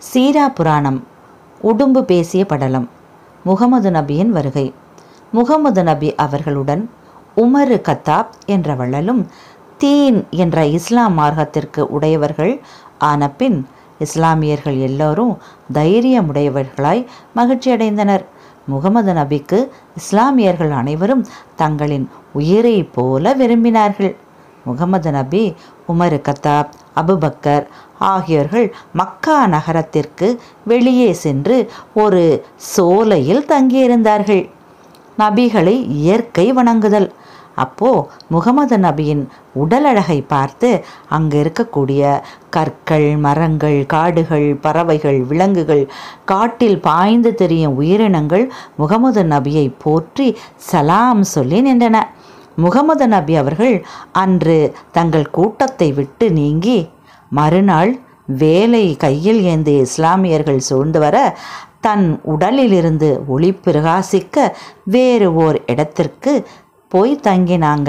சீரா புராணம் உடும்பு பேசிய படலம் முகமது நபியின் வருகை முகமது நபி அவர்களுடன் உமரு கத்தாப் என்ற வள்ளலும் தீன் என்ற இஸ்லாம் மார்க்கத்திற்கு உடையவர்கள் ஆன பின் இஸ்லாமியர்கள் எல்லோரும் தைரியமுடையவர்களாய் மகிழ்ச்சியடைந்தனர் முகமது நபிக்கு இஸ்லாமியர்கள் அனைவரும் தங்களின் உயிரை போல விரும்பினார்கள் முகமது நபி உமரு கத்தாப் அபுபக்கர் ஆகியோர்கள் மக்கா நகரத்திற்கு வெளியே சென்று ஒரு சோலையில் தங்கியிருந்தார்கள் நபிகளை இயற்கை வணங்குதல் அப்போ முகமது நபியின் உடல் அழகை பார்த்து அங்கு இருக்கக்கூடிய கற்கள் மரங்கள் காடுகள் பறவைகள் விலங்குகள் காட்டில் பாய்ந்து தெரியும் உயிரினங்கள் முகமது நபியை போற்றி சலாம் சொல்லி நின்றன முகமது நபி அவர்கள் அன்று தங்கள் கூட்டத்தை விட்டு நீங்கி மறுநாள் வேலை கையில் ஏந்திய இஸ்லாமியர்கள் சூழ்ந்து வர தன் உடலிலிருந்து ஒளி பிரகாசிக்க வேறு ஓர் இடத்திற்கு போய் தங்கினாங்க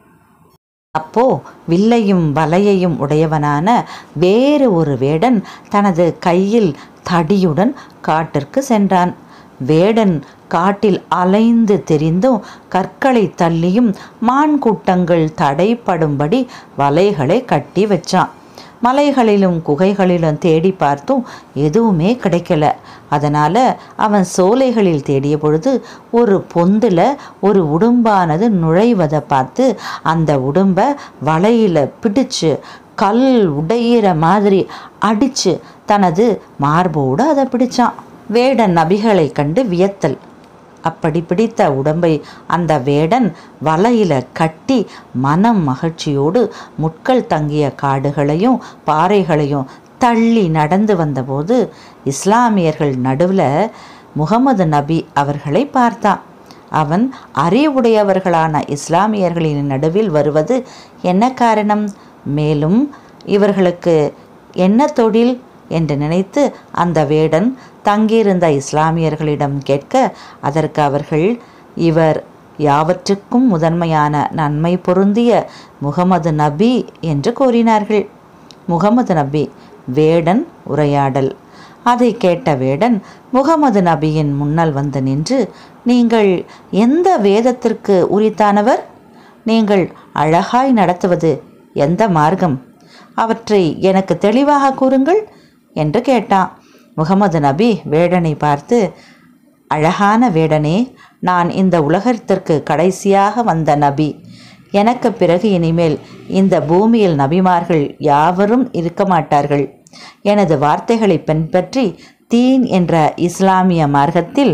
அப்போ வில்லையும் வலையையும் உடையவனான வேறு ஒரு வேடன் தனது கையில் தடியுடன் காட்டிற்கு சென்றான் வேடன் காட்டில் அலைந்து தெரிந்தும் கற்களை தள்ளியும் மான் கூட்டங்கள் தடைப்படும்படி வலைகளை கட்டி வச்சான் மலைகளிலும் குகைகளிலும் தேடி பார்த்தும் எதுவுமே கிடைக்கல அதனால் அவன் சோலைகளில் தேடிய பொழுது ஒரு பொந்தில் ஒரு உடும்பானது நுழைவதை பார்த்து அந்த உடும்பை வலையில் பிடிச்சு கல் உடையிற மாதிரி அடித்து தனது மார்போடு அதை பிடிச்சான் வேடன் நபிகளை கண்டு வியத்தல் அப்படி பிடித்த உடம்பை அந்த வேடன் வலையில கட்டி மனம் மகிழ்ச்சியோடு முட்கள் தங்கிய காடுகளையும் பாறைகளையும் தள்ளி நடந்து வந்தபோது இஸ்லாமியர்கள் நடுவில் முகமது நபி அவர்களை பார்த்தான் அவன் அறிவுடையவர்களான இஸ்லாமியர்களின் நடுவில் வருவது என்ன காரணம் மேலும் இவர்களுக்கு என்ன தொழில் என்று நினைத்து அந்த வேடன் தங்கியிருந்த இஸ்லாமியர்களிடம் கேட்க அதற்கு அவர்கள் இவர் யாவற்றுக்கும் முதன்மையான நன்மை பொருந்திய முகமது நபி என்று கூறினார்கள் முகமது நபி வேடன் உரையாடல் அதை கேட்ட வேடன் முகமது நபியின் முன்னால் வந்து நின்று நீங்கள் எந்த வேதத்திற்கு உரித்தானவர் நீங்கள் அழகாய் நடத்துவது எந்த மார்க்கம் அவற்றை எனக்கு தெளிவாக கூறுங்கள் என்று கேட்டான் முகமது நபி வேடனை பார்த்து அழகான வேடனே நான் இந்த உலகத்திற்கு கடைசியாக வந்த நபி எனக்கு பிறகு இனிமேல் இந்த பூமியில் நபிமார்கள் யாவரும் இருக்க மாட்டார்கள் எனது வார்த்தைகளை பின்பற்றி தீன் என்ற இஸ்லாமிய மார்க்கத்தில்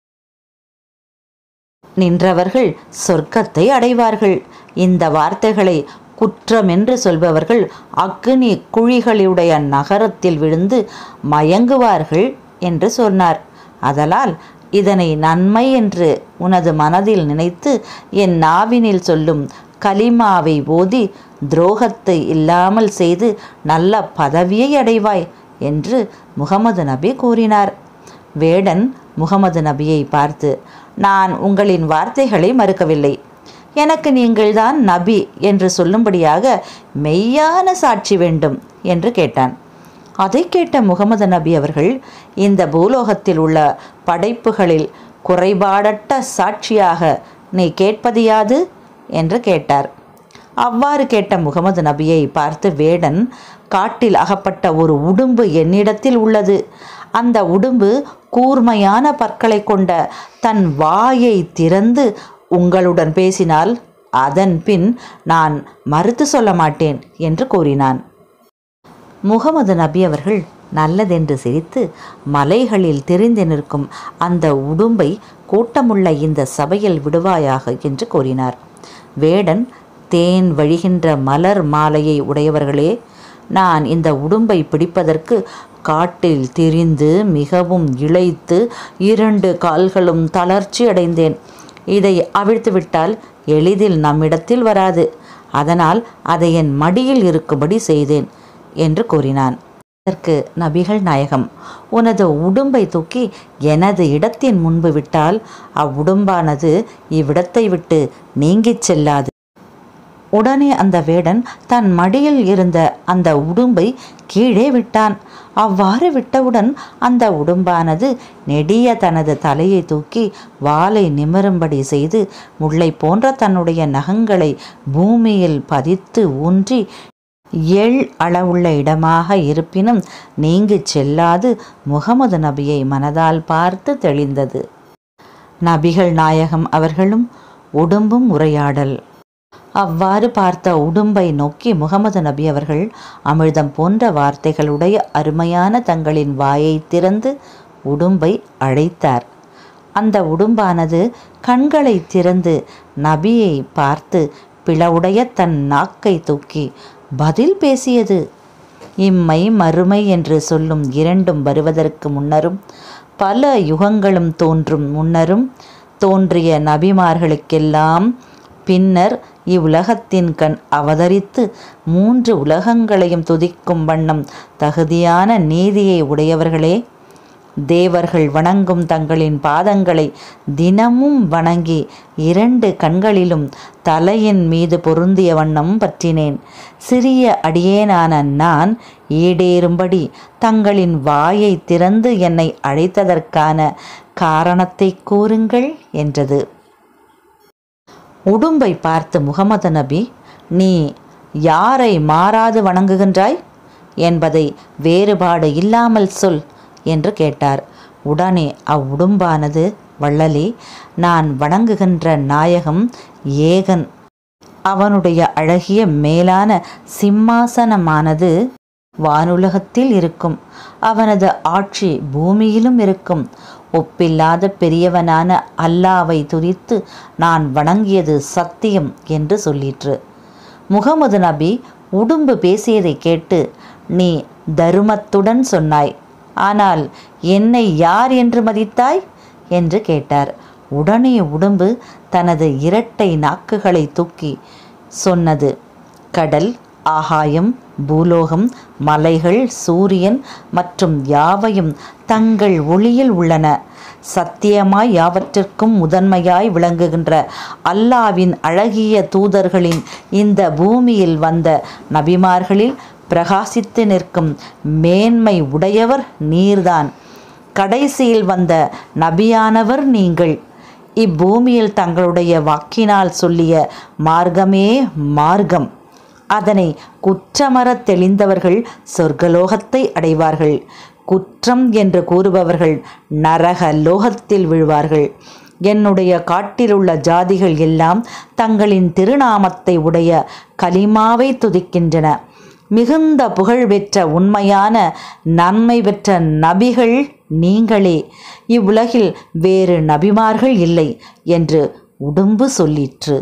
நின்றவர்கள் சொர்க்கத்தை அடைவார்கள் இந்த வார்த்தைகளை குற்றமென்று சொல்பவர்கள் அக்னி குழிகளுடைய நகரத்தில் விழுந்து மயங்குவார்கள் என்று சொன்னார் அதலால் இதனை நன்மை என்று உனது மனதில் நினைத்து என் நாவினில் சொல்லும் கலிமாவை ஓதி துரோகத்தை இல்லாமல் செய்து நல்ல பதவியை அடைவாய் என்று முகமது நபி கூறினார் வேடன் முகமது நபியை பார்த்து நான் உங்களின் வார்த்தைகளை மறுக்கவில்லை எனக்கு நீங்கள்தான் நபி என்று சொல்லும்படியாக மெய்யான சாட்சி வேண்டும் என்று கேட்டான் அதை கேட்ட முகமது நபி அவர்கள் இந்த பூலோகத்தில் உள்ள படைப்புகளில் குறைபாடற்ற சாட்சியாக நீ கேட்பது யாது என்று கேட்டார் அவ்வாறு கேட்ட முகமது நபியை பார்த்து வேடன் காட்டில் அகப்பட்ட ஒரு உடும்பு என்னிடத்தில் உள்ளது அந்த உடும்பு கூர்மையான பற்களை கொண்ட தன் வாயை திறந்து உங்களுடன் பேசினால் அதன் பின் நான் மறுத்து சொல்ல மாட்டேன் என்று கூறினான் முகமது நபி அவர்கள் நல்லதென்று சிரித்து மலைகளில் தெரிந்து நிற்கும் அந்த உடும்பை கூட்டமுள்ள இந்த சபையில் விடுவாயாக என்று கூறினார் வேடன் தேன் வழிகின்ற மலர் மாலையை உடையவர்களே நான் இந்த உடும்பை பிடிப்பதற்கு காட்டில் திரிந்து மிகவும் இழைத்து இரண்டு கால்களும் தளர்ச்சி அடைந்தேன் இதை அவிழ்த்துவிட்டால் எளிதில் நம்மிடத்தில் வராது அதனால் அதை என் மடியில் இருக்கும்படி செய்தேன் என்று கூறினான் அதற்கு நபிகள் நாயகம் உனது உடும்பை தூக்கி எனது இடத்தின் முன்பு விட்டால் அவ்வுடும்பானது இவ்விடத்தை விட்டு நீங்கிச் செல்லாது உடனே அந்த வேடன் தன் மடியில் இருந்த அந்த உடும்பை கீழே விட்டான் அவ்வாறு விட்டவுடன் அந்த உடும்பானது நெடிய தனது தலையை தூக்கி வாலை நிமிரும்படி செய்து முல்லை போன்ற தன்னுடைய நகங்களை பூமியில் பதித்து ஊன்றி எள் அளவுள்ள இடமாக இருப்பினும் நீங்கிச் செல்லாது முகமது நபியை மனதால் பார்த்து தெளிந்தது நபிகள் நாயகம் அவர்களும் உடும்பும் உரையாடல் அவ்வாறு பார்த்த உடும்பை நோக்கி முகமது நபி அவர்கள் அமிர்தம் போன்ற வார்த்தைகளுடைய அருமையான தங்களின் வாயை திறந்து உடும்பை அழைத்தார் அந்த உடும்பானது கண்களை திறந்து நபியை பார்த்து பிளவுடைய தன் நாக்கை தூக்கி பதில் பேசியது இம்மை மறுமை என்று சொல்லும் இரண்டும் வருவதற்கு முன்னரும் பல யுகங்களும் தோன்றும் முன்னரும் தோன்றிய நபிமார்களுக்கெல்லாம் பின்னர் இவ்வுலகத்தின் கண் அவதரித்து மூன்று உலகங்களையும் துதிக்கும் வண்ணம் தகுதியான நீதியை உடையவர்களே தேவர்கள் வணங்கும் தங்களின் பாதங்களை தினமும் வணங்கி இரண்டு கண்களிலும் தலையின் மீது பொருந்திய வண்ணம் பற்றினேன் சிறிய அடியேனான நான் ஈடேறும்படி தங்களின் வாயை திறந்து என்னை அழைத்ததற்கான காரணத்தை கூறுங்கள் என்றது உடும்பை பார்த்து முகமது நபி நீ யாரை மாறாது வணங்குகின்றாய் என்பதை வேறுபாடு இல்லாமல் சொல் என்று கேட்டார் உடனே அவ்வுடும்பானது வள்ளலே நான் வணங்குகின்ற நாயகம் ஏகன் அவனுடைய அழகிய மேலான சிம்மாசனமானது வானுலகத்தில் இருக்கும் அவனது ஆட்சி பூமியிலும் இருக்கும் ஒப்பில்லாத பெரியவனான அல்லாவை துதித்து நான் வணங்கியது சத்தியம் என்று சொல்லிற்று முகமது நபி உடும்பு பேசியதை கேட்டு நீ தருமத்துடன் சொன்னாய் ஆனால் என்னை யார் என்று மதித்தாய் என்று கேட்டார் உடனே உடும்பு தனது இரட்டை நாக்குகளை தூக்கி சொன்னது கடல் ஆகாயம் பூலோகம் மலைகள் சூரியன் மற்றும் யாவையும் தங்கள் ஒளியில் உள்ளன சத்தியமாய் யாவற்றிற்கும் முதன்மையாய் விளங்குகின்ற அல்லாவின் அழகிய தூதர்களின் இந்த பூமியில் வந்த நபிமார்களில் பிரகாசித்து நிற்கும் மேன்மை உடையவர் நீர்தான் கடைசியில் வந்த நபியானவர் நீங்கள் இப்பூமியில் தங்களுடைய வாக்கினால் சொல்லிய மார்க்கமே மார்க்கம் அதனை குற்றமறத் தெளிந்தவர்கள் சொர்க்கலோகத்தை அடைவார்கள் குற்றம் என்று கூறுபவர்கள் நரக லோகத்தில் விழுவார்கள் என்னுடைய காட்டிலுள்ள ஜாதிகள் எல்லாம் தங்களின் திருநாமத்தை உடைய கலிமாவை துதிக்கின்றன மிகுந்த புகழ் பெற்ற உண்மையான நன்மை பெற்ற நபிகள் நீங்களே இவ்வுலகில் வேறு நபிமார்கள் இல்லை என்று உடும்பு சொல்லிற்று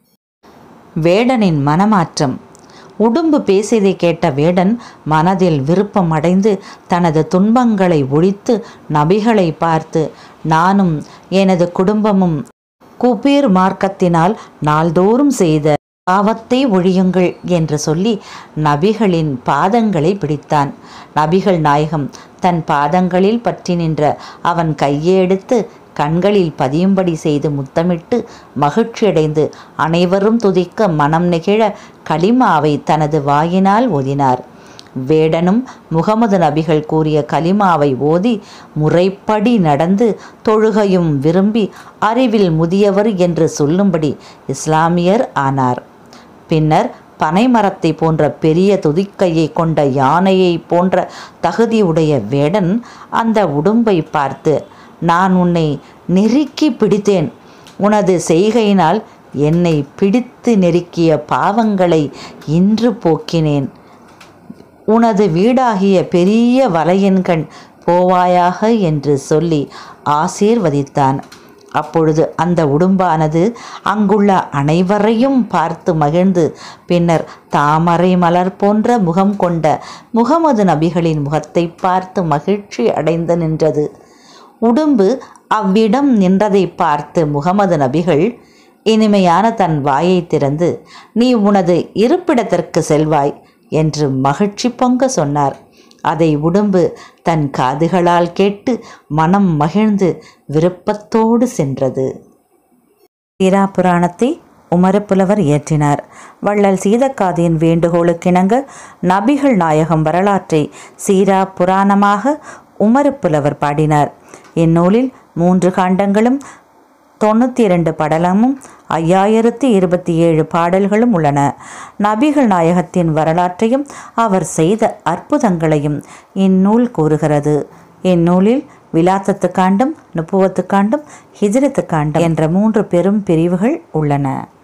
வேடனின் மனமாற்றம் உடும்பு பேசியதை கேட்ட வேடன் மனதில் விருப்பம் அடைந்து தனது துன்பங்களை ஒழித்து நபிகளை பார்த்து நானும் எனது குடும்பமும் குபீர் மார்க்கத்தினால் நாள்தோறும் செய்த பாவத்தை ஒழியுங்கள் என்று சொல்லி நபிகளின் பாதங்களை பிடித்தான் நபிகள் நாயகம் தன் பாதங்களில் பற்றி நின்ற அவன் கையை எடுத்து கண்களில் பதியும்படி செய்து முத்தமிட்டு மகிழ்ச்சியடைந்து அனைவரும் துதிக்க மனம் நெகிழ கலிமாவை தனது வாயினால் ஓதினார் வேடனும் முகமது நபிகள் கூறிய கலிமாவை ஓதி முறைப்படி நடந்து தொழுகையும் விரும்பி அறிவில் முதியவர் என்று சொல்லும்படி இஸ்லாமியர் ஆனார் பின்னர் பனைமரத்தை போன்ற பெரிய துதிக்கையை கொண்ட யானையை போன்ற தகுதியுடைய வேடன் அந்த உடும்பை பார்த்து நான் உன்னை நெருக்கி பிடித்தேன் உனது செய்கையினால் என்னை பிடித்து நெருக்கிய பாவங்களை இன்று போக்கினேன் உனது வீடாகிய பெரிய வலையன்கண் போவாயாக என்று சொல்லி ஆசீர்வதித்தான் அப்பொழுது அந்த உடும்பானது அங்குள்ள அனைவரையும் பார்த்து மகிழ்ந்து பின்னர் தாமரை மலர் போன்ற முகம் கொண்ட முகமது நபிகளின் முகத்தை பார்த்து மகிழ்ச்சி அடைந்து நின்றது உடும்பு அவ்விடம் நின்றதை பார்த்து முகமது நபிகள் இனிமையான தன் வாயை திறந்து நீ உனது இருப்பிடத்திற்கு செல்வாய் என்று மகிழ்ச்சி பொங்க சொன்னார் அதை உடும்பு தன் காதுகளால் கேட்டு மனம் மகிழ்ந்து விருப்பத்தோடு சென்றது தீரா புராணத்தை உமரப்புலவர் இயற்றினார் வள்ளல் சீதக்காதியின் வேண்டுகோளுக்கிணங்க நபிகள் நாயகம் வரலாற்றை சீரா புராணமாக உமரப்புலவர் பாடினார் இந்நூலில் மூன்று காண்டங்களும் தொண்ணூற்றி இரண்டு படலமும் ஐயாயிரத்தி இருபத்தி ஏழு பாடல்களும் உள்ளன நபிகள் நாயகத்தின் வரலாற்றையும் அவர் செய்த அற்புதங்களையும் இந்நூல் கூறுகிறது இந்நூலில் விலாத்தத்து காண்டம் நுப்புவத்து காண்டம் ஹிஜ்ரத்து காண்டம் என்ற மூன்று பெரும் பிரிவுகள் உள்ளன